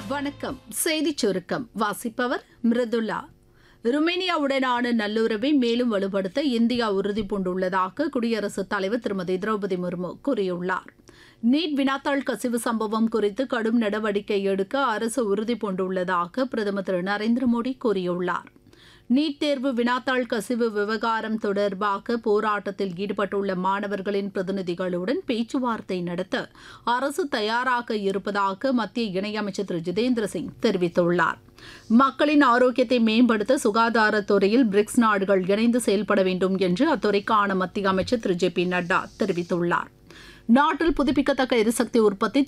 வணக்கம் செய்திச் சுருக்கம் வாசிப்பவர் மிருதுல்லா ருமேனியாவுடனான நல்லுறவை மேலும் வலுப்படுத்த இந்தியா உறுதி பூண்டுள்ளதாக குடியரசுத் தலைவர் திருமதி திரௌபதி முர்மு கூறியுள்ளார் நீட் வினாத்தாள் கசிவு சம்பவம் குறித்து கடும் நடவடிக்கை எடுக்க அரசு உறுதி பூண்டுள்ளதாக பிரதமர் திரு நரேந்திர மோடி கூறியுள்ளார் நீட் தேர்வு வினாத்தாள் கசிவு விவகாரம் தொடர்பாக போராட்டத்தில் ஈடுபட்டுள்ள மாணவர்களின் பிரதிநிதிகளுடன் பேச்சுவார்த்தை நடத்த அரசு தயாராக இருப்பதாக மத்திய இணையமைச்சர் திரு ஜிதேந்திர சிங் தெரிவித்துள்ளார் மக்களின் ஆரோக்கியத்தை மேம்படுத்த சுகாதாரத்துறையில் பிரிக்ஸ் நாடுகள் இணைந்து செயல்பட வேண்டும் என்று அத்துறைக்கான மத்திய அமைச்சர் திரு ஜே பி நட்டா தெரிவித்துள்ளார் நாட்டில் புதுப்பிக்கத்தக்க எரிசக்தி உற்பத்தி